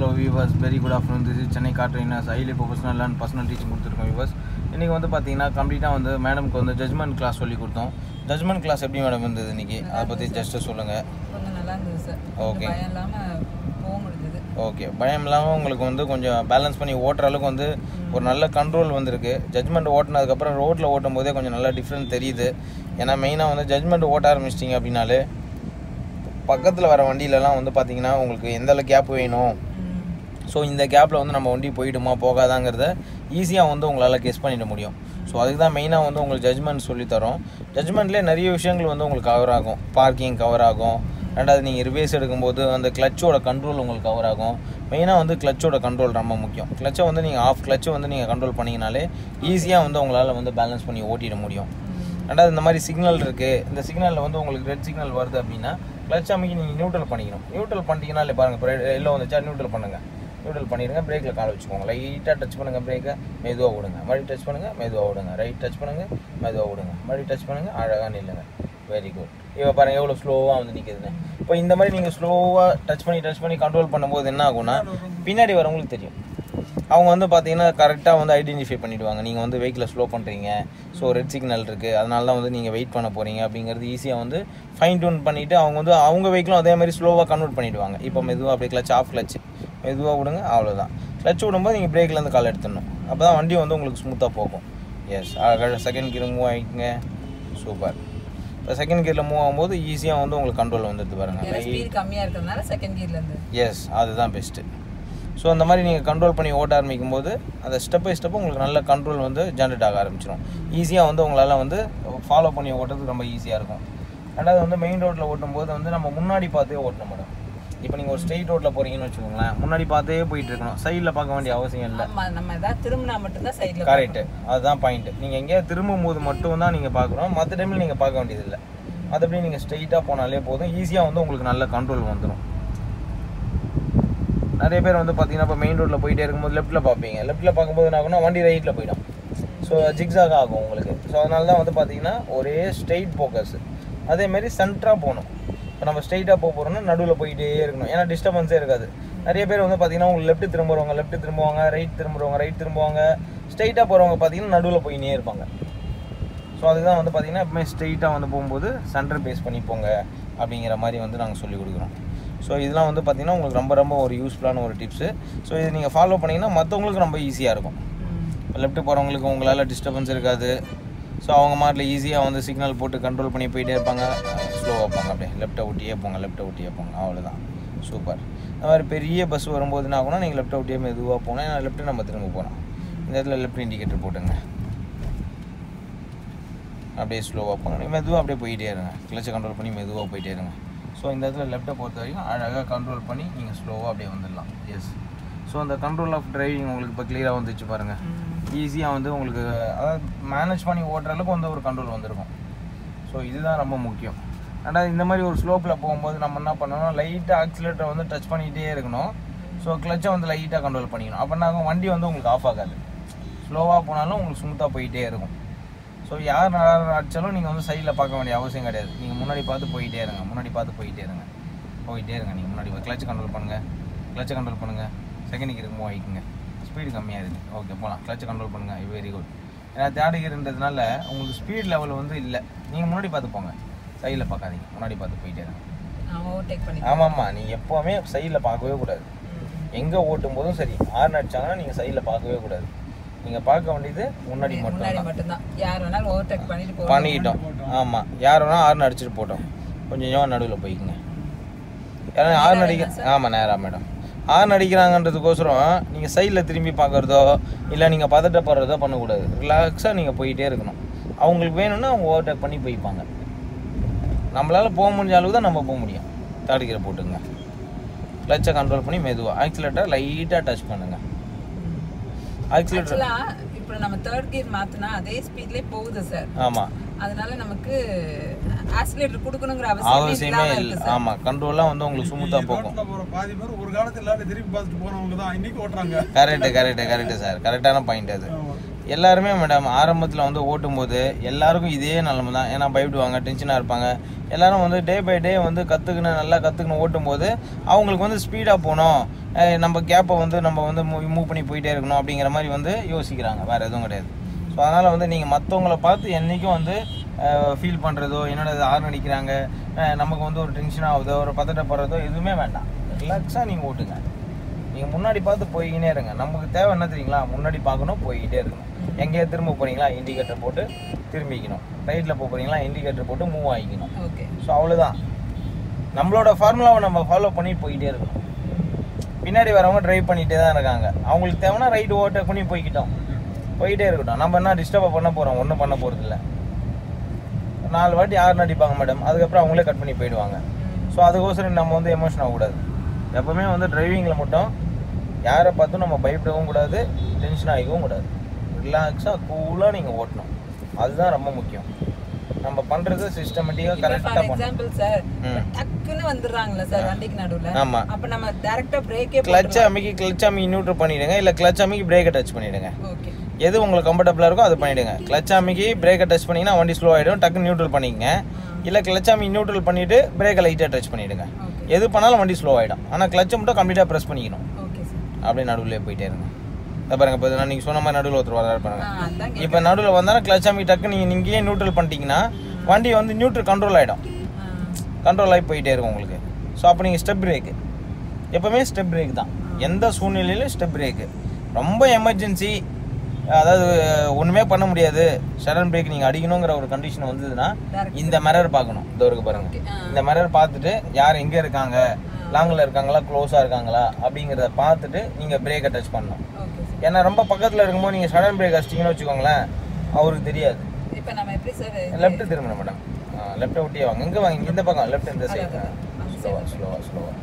Hello viewers very good afternoon this is Chennai car trainers highly professional and personal teaching கொடுத்துருக்கோம் viewers இன்றைக்கி வந்து பார்த்தீங்கன்னா கம்ப்ளீட்டாக வந்து மேடம்க்கு வந்து ஜட்மெண்ட் கிளாஸ் சொல்லி கொடுத்தோம் ஜட்மெண்ட் கிளாஸ் எப்படி மேடம் இருந்தது இன்றைக்கி அதை பற்றி ஜஸ்ட்டு சொல்லுங்கள் கொஞ்சம் நல்லா இருந்தது சார் Okay. பயம் இல்லாமல் போக முடிஞ்சது ஓகே பயம் இல்லாமல் உங்களுக்கு வந்து கொஞ்சம் பேலன்ஸ் பண்ணி ஓட்டுற அளவுக்கு வந்து ஒரு நல்ல கண்ட்ரோல் வந்திருக்கு ஜட்மெண்ட் ஓட்டினதுக்கப்புறம் ரோட்டில் ஓட்டும் போதே கொஞ்சம் நல்லா டிஃப்ரெண்ட் தெரியுது ஏன்னா மெயினாக வந்து ஜட்மெண்ட் ஓட்ட ஆரம்பிச்சிட்டிங்க அப்படின்னாலே பக்கத்தில் வர வண்டியிலலாம் வந்து பார்த்தீங்கன்னா உங்களுக்கு எந்த அளவுக்கு கேப் வேணும் ம். ஸோ இந்த கேப்பில் வந்து நம்ம வண்டி போயிடுமா போகாதாங்கிறத ஈஸியாக வந்து உங்களால் கெஸ் பண்ணிட முடியும் ஸோ அதுக்கு தான் மெயினாக வந்து உங்களுக்கு ஜட்மெண்ட் சொல்லித்தரோம் ஜட்மெண்ட்லேயே நிறைய விஷயங்கள் வந்து உங்களுக்கு கவர் ஆகும் பார்க்கிங் கவர் ஆகும் ரெண்டாவது நீங்கள் ரிவேஸ் எடுக்கும்போது அந்த கிளச்சோட கண்ட்ரோல் உங்களுக்கு கவர் ஆகும் மெயினாக வந்து கிளச்சோட கண்ட்ரோல் ரொம்ப முக்கியம் கிளச்சை வந்து நீங்கள் ஆஃப் கிளச்சை வந்து நீங்கள் கண்ட்ரோல் பண்ணிங்கனாலே ஈஸியாக வந்து உங்களால் வந்து பேலன்ஸ் பண்ணி ஓட்டிட முடியும் ரெண்டாவது இந்த மாதிரி சிக்னல் இருக்குது இந்த சிக்னலில் வந்து உங்களுக்கு ரெட் சிக்னல் வருது அப்படின்னா கிளச் அமைக்கி நீங்கள் நியூட்ரல் பண்ணிக்கணும் நியூட்ரல் பண்ணிட்டீங்கனாலே பாருங்கள் இப்போ எல்லோ வந்துச்சா நியூட்ரல் பண்ணுங்கள் நியூட்ரல் பண்ணிடுங்க பிரேக்கில் கால் வச்சுக்கோங்க லைட்டாக டச் பண்ணுங்கள் பிரேக்கை மெதுவாக விடுங்க மறுபடியும் டச் பண்ணுங்கள் மெதுவாக விடுங்க ரைட் டச் பண்ணுங்கள் மெதுவாக விடுங்க மறுபடியும் டச் பண்ணுங்கள் அழகாக நில்லுங்க வெரி குட் இப்போ பாருங்கள் எவ்வளோ ஸ்லோவாக வந்து நிற்குதுன்னு இப்போ இந்த மாதிரி நீங்கள் ஸ்லோவாக டச் பண்ணி டச் பண்ணி கண்ட்ரோல் பண்ணும்போது என்ன ஆகும்னா பின்னாடி வரவங்களுக்கு தெரியும் அவங்க வந்து பார்த்தீங்கன்னா கரெக்டாக வந்து ஐடென்டிஃபை பண்ணிவிடுவாங்க நீங்கள் வந்து வெஹிக்கிளை ஸ்லோ பண்ணுறீங்க ஸோ ரெட் சிக்னல் இருக்குது அதனால தான் வந்து நீங்கள் வெயிட் பண்ண போகிறீங்க அப்படிங்கிறது ஈஸியாக வந்து ஃபைன் டியூன் பண்ணிவிட்டு அவங்க வந்து அவங்க வெஹிக்கிளும் அதே மாதிரி ஸ்லோவாக கன்வெர்ட் பண்ணிவிடுவாங்க இப்போ மெதுவாக அப்படியே கிளச் ஆஃப் கிளச் மெதுவாக விடுங்க அவ்வளோதான் கிளச் விடும்போது நீங்கள் பிரேக்லேருந்து கால் எடுத்துடணும் அப்போ தான் வண்டி வந்து உங்களுக்கு ஸ்மூத்தாக போகும் எஸ் செகண்ட் கியர் மூவ் ஆகிக்குங்க சூப்பர் இப்போ செகண்ட் கியரில் மூவ் ஆகும்போது ஈஸியாக வந்து உங்களுக்கு கண்ட்ரோல் வந்துடுது ஏன்னா பாருங்கள் ஸ்பீட் கம்மியாக இருக்கிறதுனால செகண்ட் கியர்ல இருந்து எஸ் அதுதான் பெஸ்ட்டு ஸோ அந்த மாதிரி நீங்கள் கண்ட்ரோல் பண்ணி ஓட்ட ஆரம்பிக்கும் போது அந்த ஸ்டெப் பை ஸ்டெப் உங்களுக்கு நல்ல கண்ட்ரோல் வந்து ஜென்ரேட் ஆக ஆரம்பிச்சிடும் ஈஸியாக வந்து உங்களால் வந்து ஃபாலோ பண்ணி ஓட்டுறது ரொம்ப ஈஸியாக இருக்கும் ரெண்டாவது வந்து மெயின் ரோட்டில் ஓட்டும் போது வந்து நம்ம முன்னாடி பார்த்தே ஓட்டணும் மேடம் இப்போ நீங்கள் ஒரு ஸ்ட்ரெயிட் ரோட்டில் போகிறீங்கன்னு வச்சுக்கோங்களேன் முன்னாடி பார்த்தே போயிட்டு இருக்கணும் சைடில் பார்க்க வேண்டிய அவசியம் இல்லை ஆமா நம்ம ஏதாவது திரும்பினா மட்டும்தான் சைடில் கரெக்டு அதுதான் பாயிண்ட் நீங்கள் எங்கேயாவது திரும்பும் போது மட்டும் தான் நீங்கள் பார்க்குறோம் மற்ற டைமில் நீங்கள் பார்க்க வேண்டியதில்லை மற்றபடி நீங்கள் ஸ்ட்ரெயிட்டாக போனாலே போதும் ஈஸியாக வந்து உங்களுக்கு நல்ல கண்ட்ரோல் வந்துடும் நிறைய பேர் வந்து பார்த்தீங்கன்னா இப்போ மெயின் ரோட்டில் போயிட்டே இருக்கும்போது லெஃப்ட்டில் பார்ப்பீங்க லெஃப்ட்டில் பார்க்கும்போது என்ன ஆகும்னா வண்டி ரைட்டில் போயிடும் ஸோ ஜிக்ஸாக ஆகும் உங்களுக்கு ஸோ அதனால தான் வந்து பார்த்தீங்கன்னா ஒரே ஸ்ட்ரெயிட் ஃபோக்கஸ் அதேமாரி சென்டராக போகணும் இப்போ நம்ம ஸ்ட்ரெயிட்டாக போக போகிறோம்னா நடுவில் போயிட்டே இருக்கணும் ஏன்னா டிஸ்டர்பன்ஸே இருக்காது நிறைய பேர் வந்து பார்த்தீங்கன்னா உங்களுக்கு லெஃப்ட் திரும்புறவங்க லெஃப்ட் திரும்புவாங்க ரைட் திரும்புறவங்க ரைட் திரும்புவாங்க ஸ்ட்ரெயிட்டாக போகிறவங்க பார்த்தீங்கன்னா நடுவில் போயினே இருப்பாங்க ஸோ அதுதான் வந்து பார்த்தீங்கன்னா எப்பவுமே ஸ்ட்ரெயிட்டாக வந்து போகும்போது சென்டர் பேஸ் பண்ணி போங்க அப்படிங்கிற மாதிரி வந்து நாங்கள் சொல்லி கொடுக்குறோம் ஸோ இதெல்லாம் வந்து பார்த்தீங்கன்னா உங்களுக்கு ரொம்ப ரொம்ப ஒரு யூஸ்ஃபுல்லான ஒரு டிப்ஸு ஸோ இது நீங்கள் ஃபாலோ பண்ணிங்கன்னா மற்றவங்களுக்கு ரொம்ப ஈஸியாக இருக்கும் லெஃப்ட் போகிறவங்களுக்கு உங்களால் டிஸ்டர்பன்ஸ் இருக்காது ஸோ அவங்க மாட்டில் ஈஸியாக வந்து சிக்னல் போட்டு கண்ட்ரோல் பண்ணி போயிட்டே இருப்பாங்க ஸ்லோவாக போங்க அப்படியே லெஃப்ட்டை ஒட்டியே போங்க லெஃப்ட்டை ஒட்டியே போங்க அவ்வளோதான் சூப்பர் இந்த மாதிரி பெரிய பஸ் வரும்போது என்ன ஆகும்னா நீங்கள் லெஃப்ட்டை ஒட்டியே மெதுவாக போனால் ஏன்னா லெஃப்ட்டு நம்ம திரும்ப போகிறோம் இந்த இடத்துல லெஃப்ட் இண்டிகேட்டர் போட்டுங்க அப்படியே ஸ்லோவாக போங்க மெதுவாக அப்படியே போயிட்டே இருங்க கிளச்சை கண்ட்ரோல் பண்ணி மெதுவாக போயிட்டே இருங்க ஸோ இந்த இடத்துல லெஃப்ட்டை பொறுத்த வரைக்கும் அழகாக கண்ட்ரோல் பண்ணி நீங்கள் ஸ்லோவாக அப்படியே வந்துடலாம் எஸ் ஸோ அந்த கண்ட்ரோல் ஆஃப் டிரைவிங் உங்களுக்கு இப்போ கிளியராக வந்துச்சு பாருங்கள் ஈஸியாக வந்து உங்களுக்கு அதாவது மேனேஜ் பண்ணி ஓட்டுற அளவுக்கு வந்து ஒரு கண்ட்ரோல் வந்திருக்கும் ஸோ இதுதான் ரொம்ப முக்கியம் ரெண்டாவது இந்த மாதிரி ஒரு ஸ்லோப்பில் போகும்போது நம்ம என்ன பண்ணணும் லைட்டாக ஆக்சிலேட்டரை வந்து டச் பண்ணிகிட்டே இருக்கணும் ஸோ கிளச்சை வந்து லைட்டாக கண்ட்ரோல் பண்ணிக்கணும் அப்போ என்ன ஆகும் வண்டி வந்து உங்களுக்கு ஆஃப் ஆகாது ஸ்லோவாக போனாலும் உங்களுக்கு ஸ்மூத்தாக போயிட்டே இருக்கும் ஸோ யார் நல்லா அடித்தாலும் நீங்கள் வந்து சைடில் பார்க்க வேண்டிய அவசியம் கிடையாது நீங்கள் முன்னாடி பார்த்து போயிட்டே இருங்க முன்னாடி பார்த்து போயிட்டே இருங்க போயிட்டே இருங்க நீங்கள் முன்னாடி கிளச் கண்ட்ரோல் பண்ணுங்கள் கிளச்சை கண்ட்ரோல் பண்ணுங்கள் செகண்ட் கியருக்கு மூவ் ஆகிக்குங்க ஸ்பீடு கம்மியாக இருக்குது ஓகே போகலாம் கிளச்சை கண்ட்ரோல் பண்ணுங்கள் வெரி குட் ஏன்னா தேர்ட் கியர்ன்றதுனால உங்களுக்கு ஸ்பீட் லெவல் வந்து இல்லை நீங்கள் முன்னாடி பார்த்து போங்க சைடில் பார்க்காதீங்க முன்னாடி பார்த்து போயிட்டே இருங்க நான் ஓவர்டேக் பண்ணி ஆமாம்மா நீங்கள் எப்போவுமே சைடில் பார்க்கவே கூடாது எங்கே ஓட்டும் போதும் சரி ஹார்ன் அடிச்சாங்கன்னா நீங்கள் சைடில் பார்க்கவே கூடாது நீங்கள் பார்க்க வேண்டியது முன்னாடி மட்டும் முன்னாடி மட்டும்தான் யார் வேணாலும் ஓவர்டேக் பண்ணிட்டு போகலாம் பண்ணிக்கிட்டோம் ஆமாம் யார் வேணால் ஹார்ன் அடிச்சுட்டு போட்டோம் கொஞ்சம் கொஞ்சம் நடுவில் போய்க்குங்க ஏன்னா ஹார்ன் அடிக்க ஆமாம் நேரா மேடம் ஹார்ன் அடிக்கிறாங்கன்றதுக்கோசரம் நீங்கள் சைடில் திரும்பி பார்க்குறதோ இல்லை நீங்கள் பதட்டப்படுறதோ பண்ணக்கூடாது ரிலாக்ஸாக நீங்கள் போயிட்டே இருக்கணும் அவங்களுக்கு வேணும்னா அவங்க ஓவர்டேக் பண்ணி போய்ப்பாங்க நம்மளால் போக முடிஞ்ச அளவுக்கு தான் நம்ம போக முடியும் தடுக்கிற போட்டுங்க கிளச்சை கண்ட்ரோல் பண்ணி மெதுவாக ஆக்சிலேட்டர் லைட்டாக டச் பண்ணுங்க ஆக்சிலேட்டர் ஆக்சுவலா இப்போ நம்ம தேர்ட் கியர் மாத்தினா அதே ஸ்பீட்லயே போகுது சார் ஆமாம் அதனால நமக்கு ஆக்சிலேட்டர் கொடுக்கணுங்கிற அவசியம் அவசியமே இல்லாம இல்லை இருக்கு சார் ஆமாம் கண்ட்ரோலாக வந்து உங்களுக்கு ஸ்மூத்தாக போகும் ரோட்ல போற பாதி பேர் ஒரு காலத்துல எல்லாரும் திருப்பி பார்த்துட்டு போனவங்க தான் இன்னைக்கு ஓட்டுறாங்க கரெக்டு கரெக்டு கரெக்டு சார் கரெக்டான பாயிண்ட் அது எல்லாருமே மேடம் ஆரம்பத்தில் வந்து ஓட்டும்போது எல்லாருக்கும் இதே நிலமை தான் ஏன்னா பயப்படுவாங்க டென்ஷனாக இருப்பாங்க எல்லாரும் வந்து டே பை டே வந்து கற்றுக்கணும் நல்லா கற்றுக்கணும் ஓட்டும்போது அவங்களுக்கு வந்து ஸ்பீடாக போகணும் அஹ் நம்ம கேப்பை வந்து நம்ம வந்து மூவ் பண்ணி போயிட்டே இருக்கணும் அப்படிங்கிற மாதிரி வந்து யோசிக்கிறாங்க வேறு எதுவும் கிடையாது ஸோ அதனால் வந்து நீங்கள் மற்றவங்கள பார்த்து என்றைக்கும் வந்து ஃபீல் பண்ணுறதோ என்னோட ஆர்ன் அடிக்கிறாங்க அஹ் நமக்கு வந்து ஒரு டென்ஷன் ஆகுதோ ஒரு பதட்டப்படுறதோ எதுவுமே வேண்டாம் ரிலாக்ஸாக நீங்கள் ஓட்டுங்க நீங்கள் முன்னாடி பார்த்து போய்கினே இருங்க நமக்கு தேவை என்ன தெரியுங்களா முன்னாடி பார்க்கணும் போய்கிட்டே இருக்கணும் எங்கேயா திரும்ப போகிறீங்களா இண்டிகேட்டர் போட்டு திரும்பிக்கணும் ரைட்டில் போக போகிறீங்களா இண்டிகேட்டர் போட்டு மூவ் ஆகிக்கணும் ஓகே ஸோ அவ்வளோதான் நம்மளோட ஃபார்முலாவை நம்ம ஃபாலோ பண்ணி போய்கிட்டே இருக்கணும் பின்னாடி வரவங்க டிரைவ் பண்ணிகிட்டே தான் இருக்காங்க அவங்களுக்கு தேவைன்னா ரைட் ஓட்ட பண்ணி போய்க்கிட்டோம் போயிட்டே இருக்கட்டும் நம்ம என்ன டிஸ்டர்ப் பண்ண போகிறோம் ஒன்றும் பண்ண போகிறது இல்லை நாலு வாட்டி யார் அடிப்பாங்க மேடம் அதுக்கப்புறம் அவங்களே கட் பண்ணி போயிடுவாங்க ஸோ அதுக்கோசரம் நம்ம வந்து எமோஷன் ஆகக்கூடாது எப்பவுமே வந்து டிரைவிங்கில் மட்டும் யாரை பார்த்தும் நம்ம பயப்படவும் கூடாது டென்ஷன் ஆகிக்கவும் கூடாது ரிலாக்ஸாக கூலாக நீங்கள் ஓட்டணும் அதுதான் ரொம்ப முக்கியம் நம்ம பண்ணுறது சிஸ்டமேட்டிக்காக கரெக்டாக ஃபார் பண்ணணும் எக்ஸாம்பிள் சார் ம். டக்குன்னு வந்துடுறாங்கல்ல சார் வண்டிக்கு நடுவுல ஆமா. அப்ப நம்ம டைரக்டா பிரேக்கே கிளச் அமைக்கி கிளச் அமைக்கி நியூட்ரல் பண்ணிவிடுங்க இல்லை கிளச் அமைக்கி பிரேக்கை டச் பண்ணிவிடுங்க ஓகே எது உங்களுக்கு கம்ஃபர்டபுளாக இருக்கோ அது பண்ணிவிடுங்க கிளச் அமைக்கி பிரேக்கை டச் பண்ணிங்கன்னா வண்டி ஸ்லோ ஆகிடும் டக்குன்னு நியூட்ரல் பண்ணிக்கங்க இல்லை கிளச் அமைக்கி நியூட்ரல் பண்ணிவிட்டு பிரேக்கை லைட்டாக டச் பண்ணிவிடுங்க ஓகே எது பண்ணாலும் வண்டி ஸ்லோ ஆகிடும் ஆனால் கிளச்சை மட்டும் கம்ப்ளீட்டாக ப்ரெஸ் பண்ணிக்கணும் ஓகே சார் அப்படியே நடுவுலயே போயிட்டே இருங்க இதை பாருங்க இப்போ நான் நீங்கள் சொன்ன மாதிரி நடுவில் ஒருத்தர் வராரு பாருங்க ஆ அதான் இப்போ நடுவில் வந்தாலும் கிளச் அமைக்கி டக்கு நீங்கள் நீங்களே நியூட்ரல் பண்ணிட்டீங்கன்னா வண்டி வந்து நியூட்ரல் கண்ட்ரோல் ஆகிடும் கண்ட்ரோல் ஆகி போயிட்டே இருக்கும் உங்களுக்கு ஸோ அப்போ நீங்கள் ஸ்டெப் பிரேக்கு எப்போவுமே ஸ்டெப் பிரேக் தான் எந்த சூழ்நிலையிலும் ஸ்டெப் பிரேக்கு ரொம்ப எமர்ஜென்சி அதாவது ஒன்றுமே பண்ண முடியாது சடன் பிரேக் நீங்கள் அடிக்கணுங்கிற ஒரு கண்டிஷன் வந்ததுன்னா Direct. இந்த மிரர் பார்க்கணும் இந்த இருக்கு பாருங்க Okay. ஆ. இந்த மிரர் பார்த்துட்டு யார் எங்கே இருக்காங்க லாங்கில் இருக்காங்களா க்ளோஸாக இருக்காங்களா அப்படிங்கிறத பார்த்துட்டு நீங்கள் பிரேக்கை டச் பண்ணணும் ஓகே சார் ஏன்னா ரொம்ப பக்கத்தில் இருக்கும்போது நீங்கள் சடன் பிரேக் அடிச்சிட்டிங்கன்னு வச்சுக்கோங்களேன் அவருக்கு தெரியாது இப்போ நம்ம எப்படி சார் லெஃப்ட் திரும்பணும் மேடம் லெஃப்ட்டை ஒட்டியே வாங்க இங்கே வாங்க இந்த பக்கம் லெஃப்ட் இந்த சைடு அதான், அதான். ஸ்லோவா ஸ்லோவா ஸ்லோவா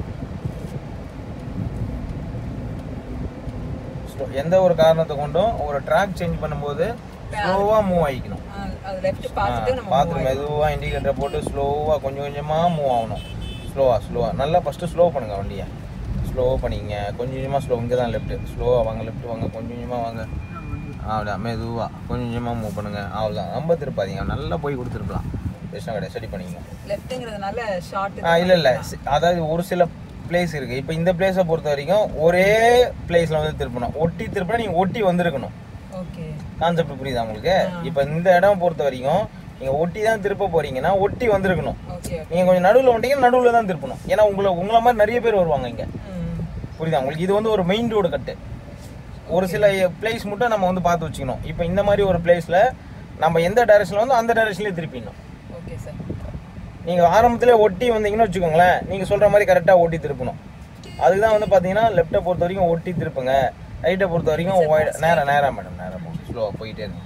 ஸ்லோ எந்த ஒரு காரணத்தை கொண்டும் ஒரு ட்ராக் சேஞ்ச் பண்ணும்போது ஸ்லோவாக மூவ் ஆகிக்கணும் அது லெஃப்ட் பார்த்துட்டு நம்ம பார்த்து மெதுவாக இண்டிகேட்டர் போட்டு ஸ்லோவாக கொஞ்சம் கொஞ்சமாக மூவ் ஆகணும் ஸ்லோவாக ஸ்லோவாக நல்லா ஃபஸ்ட்டு ஸ்லோ பண்ணுங்கள் வண்டியை ஸ்லோ பண்ணிங்க கொஞ்சம் கொஞ்சமாக ஸ்லோ இங்கே தான் லெஃப்ட்டு ஸ்லோவாக வாங்க லெஃப்ட் வாங்க கொஞ்சம் கொஞ்சமாக வாங்க அவ்வளோதான் மெதுவாக கொஞ்சம் கொஞ்சமாக மூவ் பண்ணுங்கள் அவ்வளோதான் ரொம்ப திருப்பாதீங்க நல்லா போய் கொடுத்துருக்கலாம் பிரச்சனை கிடையாது ஸ்டடி பண்ணிங்க லெஃப்ட்ங்கிறதுனால ஷார்ட் ஆ இல்லை இல்லை அதாவது ஒரு சில பிளேஸ் இருக்குது இப்போ இந்த பிளேஸை பொறுத்த வரைக்கும் ஒரே பிளேஸில் வந்து திருப்பணும் ஒட்டி திருப்பினா நீங்கள் ஒட்டி வந்திருக்கணும் ஓகே கான்செப்ட் புரியுதா உங்களுக்கு இப்போ இந்த இடம் பொறுத்த வரைக்கும் நீங்கள் ஒட்டி தான் திருப்ப போறீங்கன்னா ஒட்டி வந்திருக்கணும் ஓகே நீங்கள் கொஞ்சம் நடுவில் வந்துட்டீங்கன்னா நடுவில் தான் திருப்பணும் ஏன்னா உங்களை உங்களை மாதிரி நிறைய பேர் வருவாங்க இங்கே ம் புரியுதா உங்களுக்கு இது வந்து ஒரு மெயின் ரோடு கட்டு ஒரு சில பிளேஸ் மட்டும் நம்ம வந்து பார்த்து வச்சுக்கணும் இப்போ இந்த மாதிரி ஒரு பிளேஸில் நம்ம எந்த டைரக்ஷனில் வந்து அந்த டைரக்ஷன்லேயே திருப்பிடணும் ஓகே சார் நீங்கள் ஆரம்பத்திலே ஒட்டி வந்தீங்கன்னு வச்சுக்கோங்களேன் நீங்கள் சொல்கிற மாதிரி கரெக்டாக ஒட்டி திருப்பணும் அதுக்கு தான் வந்து பார்த்தீங்கன்னா லெஃப்ட்டை பொறுத்த வரைக்கும் ஒட்டி திருப்புங்க ரைட்டை பொறுத்த வரைக்கும் wide- நேரா நேரா மேடம் நேரா போகும் ஸ்லோவாக போயிட்டே இருங்க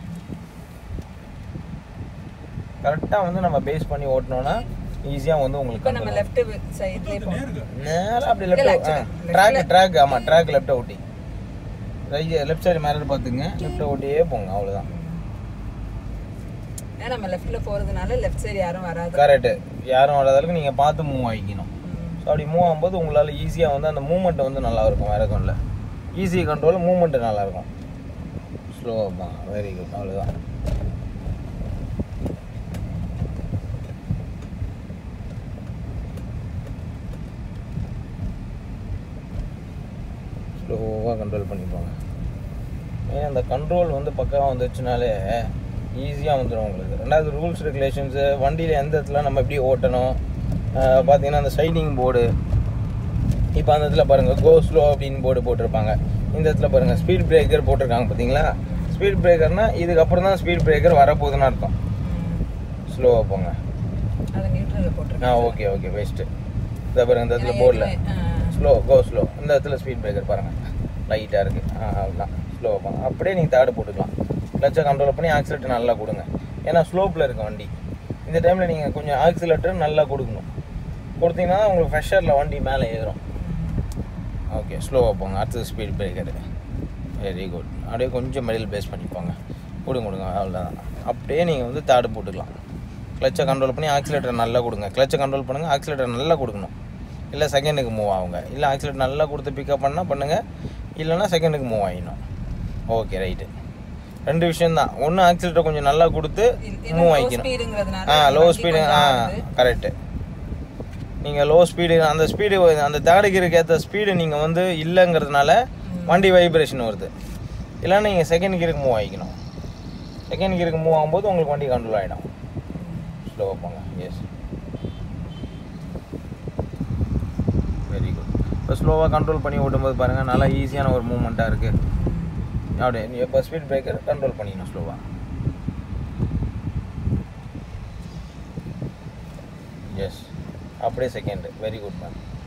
கரெக்டாக வந்து நம்ம பேஸ் பண்ணி ஓட்டினோன்னா ஈஸியாக வந்து உங்களுக்கு இப்போ நம்ம லெஃப்ட் சைட்லேயே போகணும் நேராக அப்படி இல்ல, லெஃப்ட் actually, ட்ராக் ட்ராக் ஆமாம் ட்ராக் லெஃப்ட்டை ஓட்டி ரைட் லெஃப்ட் சைடு மேலே பார்த்துங்க லெஃப்ட்டை ஓட்டியே போங்க அவ்வளோதான் ஏன்னா நம்ம லெஃப்ட்ல போறதுனால லெஃப்ட் சைடு யாரும் வராது கரெக்டு யாரும் வராத அளவுக்கு நீங்கள் பார்த்து மூவ் ஆகிக்கணும் ம். ஸோ அப்படி மூவ் ஆகும்போது உங்களால் ஈஸியாக வந்து அந்த மூமெண்ட் வந்து நல்லா இருக்கும் வேறு எதுவும் இல்லை ஈஸி கண்ட்ரோல் மூமெண்ட்டு நல்லாயிருக்கும் ஸ்லோவாக வெரி குட் அவ்வளோதான் ஸ்லோவாக கண்ட்ரோல் பண்ணிப்பாங்க ஏன்னா அந்த கண்ட்ரோல் வந்து பக்காவாக வந்துச்சுனாலே ஈஸியாக வந்துடும் உங்களுக்கு ரெண்டாவது ரூல்ஸ் ரெகுலேஷன்ஸு வண்டியில் எந்த இடத்துல நம்ம எப்படி ஓட்டணும் அஹ் பார்த்தீங்கன்னா அந்த சைடிங் போர்டு இப்போ அந்த இடத்துல பாருங்கள் கோ ஸ்லோ அப்படின்னு போர்டு போட்டிருப்பாங்க இந்த இடத்துல பாருங்கள் ஸ்பீட் பிரேக்கர் போட்டிருக்காங்க பார்த்தீங்களா ஸ்பீட் பிரேக்கர்னால் இதுக்கப்புறம் தான் ஸ்பீட் பிரேக்கர் வரப்போகுதுன்னு அர்த்தம் ஸ்லோவாக போங்க அதை நியூட்ரல்ல ஆ போட்டிருக்கேன் ஓகே ஓகே பெஸ்ட்டு இதை பாருங்க இந்த இடத்துல போர்டில் ஸ்லோ கோ ஸ்லோ இந்த இடத்துல ஸ்பீட் பிரேக்கர் பாருங்கள் லைட்டாக இருக்குது ஆ அவ்வளோதான் ஸ்லோவாக போங்க அப்படியே நீங்கள் தாடு போட்டுக்கலாம் கிளச்சை கண்ட்ரோல் பண்ணி ஆக்சிலேட்டர் நல்லா கொடுங்க ஏன்னா ஸ்லோப்பில் இருக்கு வண்டி இந்த டைமில் நீங்கள் கொஞ்சம் ஆக்சிலேட்டர் நல்லா கொடுக்கணும் கொடுத்தீங்கன்னா தான் உங்களுக்கு ஃப்ரெஷரில் வண்டி மேலே ஏறும் ஓகே ஸ்லோவாக போங்க அடுத்தது ஸ்பீட் பிரேக்கரு வெரி குட் அப்படியே கொஞ்சம் மிடில் பேஸ் பண்ணிப்போங்க கொடுங்க கொடுங்க அவ்வளோதான் அப்படியே நீங்கள் வந்து தாடு போட்டுக்கலாம் கிளச்சை கண்ட்ரோல் பண்ணி ஆக்சிலேட்டர் நல்லா கொடுங்க கிளச்சை கண்ட்ரோல் பண்ணுங்கள் ஆக்சிலேட்டர் நல்லா கொடுக்கணும் இல்லை செகண்டுக்கு மூவ் ஆகுங்க இல்லை ஆக்சிலேட்டர் நல்லா கொடுத்து பிக்கப் பண்ணால் பண்ணுங்கள் இல்லைன்னா செகண்டுக்கு மூவ் ஆகிடணும் ஓகே ரைட்டு ரெண்டு விஷயம் தான் ஒன்று ஆக்சிலேட்டர் கொஞ்சம் நல்லா கொடுத்து மூவ் லோ ஆகிக்கணும் ஸ்பீடுங்கிறதுனால ஆ லோ வண்டி ஸ்பீடு கொஞ்சம் ஆ ஆடுது. கரெக்டு நீங்கள் லோ ஸ்பீடு அந்த ஸ்பீடு அந்த தேர்ட் கியருக்கு ஏற்ற ஸ்பீடு நீங்கள் வந்து இல்லைங்கிறதுனால வண்டி வைப்ரேஷன் வருது இல்லைன்னா நீங்கள் செகண்ட் கியருக்கு மூவ் ஆகிக்கணும் செகண்ட் கியருக்கு மூவ் ஆகும்போது உங்களுக்கு வண்டி கண்ட்ரோல் ஆகிடும் ஸ்லோவாக போங்க எஸ் வெரி குட் இப்போ ஸ்லோவாக கண்ட்ரோல் பண்ணி ஓட்டும்போது பாருங்கள் நல்லா ஈஸியான ஒரு மூமெண்ட்டாக இருக்குது அப்படியே நீ இப்போ ஸ்பீட் பிரேக்கர் கண்ட்ரோல் பண்ணிக்கணும் ஸ்லோவாக எஸ் அப்படியே செகண்டு வெரி குட் மேம்